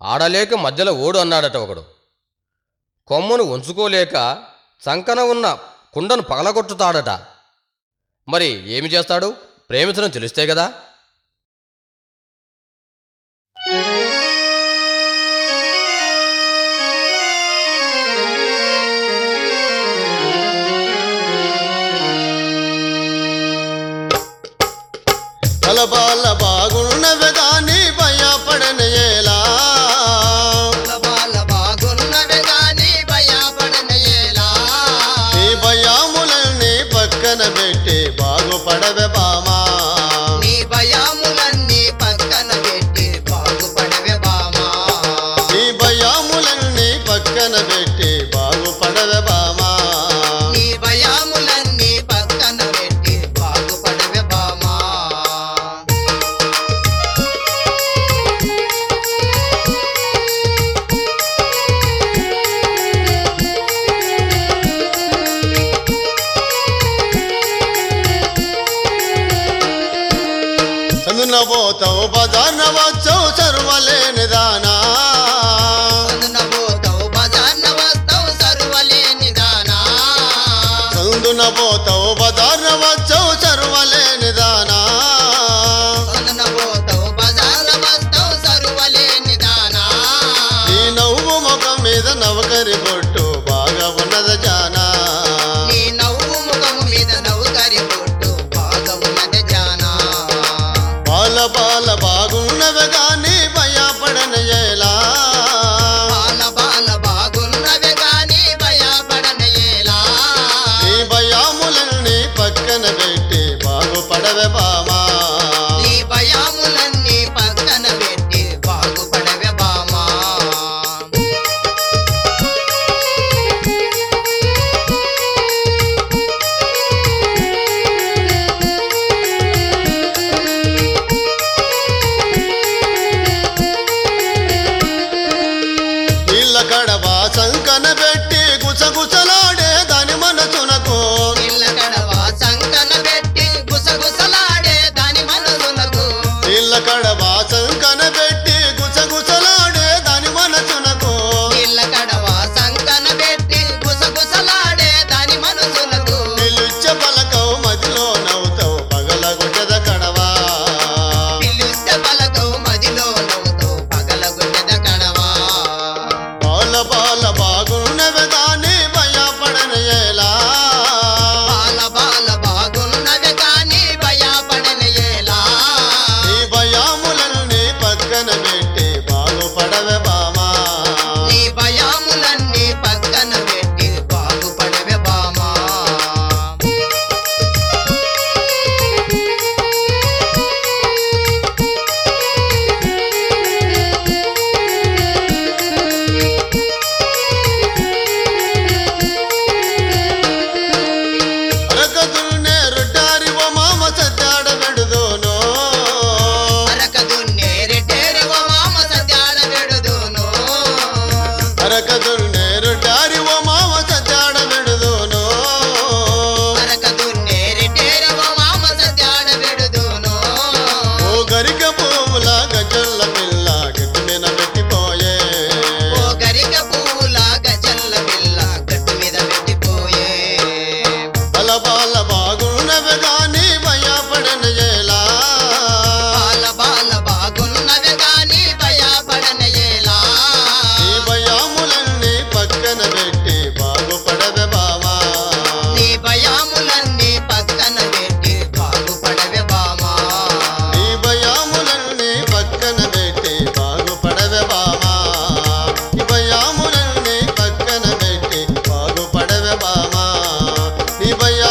ఆడలేక మధ్యలో ఓడు అన్నాడట ఒకడు కొమ్మును ఉంచుకోలేక చంకన ఉన్న కుండను పగలగొట్టుతాడట మరి ఏమి చేస్తాడు ప్రేమించడం తెలిస్తే కదా బలబాల బాగున్నవి గాని భయపడనయేలా బాల బాగున్నవి గాని భయపడనయేలా నీ భయాములన్నీ పక్కన పెట్టి బాగుపడవే బామా నీ భయములన్నీ పక్కన పెట్టి బాగుపడవే బామా నీ భయాములన్నీ పక్కన పెట్టి బాగుపడవే బామా నీ భయములన్నీ పక్కన పెట్టి బాగుపడవే బామా చందున పోతావు బజార్న వచ్చావు చరువలేని దానా అందున పోతావు బజార్న వస్తావు సరువలేని దానా చందున పోతావు బజార్న వచ్చావు చరువలేని దానా అందున పోతావు బజార్న వస్తావు సరువలేని దానా నీ నవ్వు ముఖం మీద నవకరి బొట్టు బాగా ఉన్నది జానా నీ నవ్వు ముఖము మీద నవ్వుకరి పొట్టు బాగా ఉన్నది జానా బాల బాల బాగున్నవి గాని భయపడనయేలా బాల బాల బాగున్నవి గాని భయపడనయేలా నీ భయాములన్నీ పక్కన పెట్టి బాగుపడవే బామా నీ భయములన్నీ పక్కన పెట్టి బాగుపడవే బామా నీళ్ళ కడవ సంకన పెట్టి గుసగుసలాడే దాని మనసునకు ఇళ్ళ గడవ సంకన పెట్టి గుసగుసలాడే దాని మనసులకు నీళ్ళ కడవ సంకన పెట్టి గుసగుసలాడే దాని మనసునకు ఇళ్ళ గడవ సంకన పెట్టి గుసగుసలాడే దాని మనసులకు నిలుచ్చ పలకవు మదిలో నవ్వుతావు పగల గుడ్డద కడవా పిలుస్తే పలకవు మదిలో నవ్వుతావు పగలగొట్టెద కడవా బాల బాల బాగున్నవి గాని భయపడనయేలా బాల బాల బాగున్నవి కానీ భయపడనయేలా నీ భయాములన్నీ పక్కన పెట్టి బాగుపడవే బామా నీ భయములన్నీ పక్కన పెట్టి బాగుపడవే బామా అరకదుల్నే రొట్టారివ మామ సత్యాడ పెడుదోనో అరక దున్నేరిటేరువ మామ సత్యాడ పెడుదును అరకదుల్నే రొట్టారివ మామ సత్యాడ పెడుదోనో అరక దున్నేరిటేరువ మామ సత్యాడ పెడుదును ఓ గరిక పువ్వుల గజల్ల పిల్ల గట్టి మీద పెట్టిపోయే ఓ గరిక పువ్వుల గజల్ల పిల్ల గట్టు మీద పెట్టిపోయే బల బాల బాగున్నవి గాని భయపడనయేలా బాల బాల బాగున్నవి గాని భయపడనయేలా నీ భయాములన్నీ పక్కన పెట్టి బాగుపడవే బామా నీ భయములన్నీ పక్కన పెట్టి బాగుపడవే బామా నీ భయాములన్నీ పక్కన పెట్టి బాగుపడవే బామా నీ భయాములన్నీ పక్కన పెట్టి బాగుపడవే బామా నీ భయ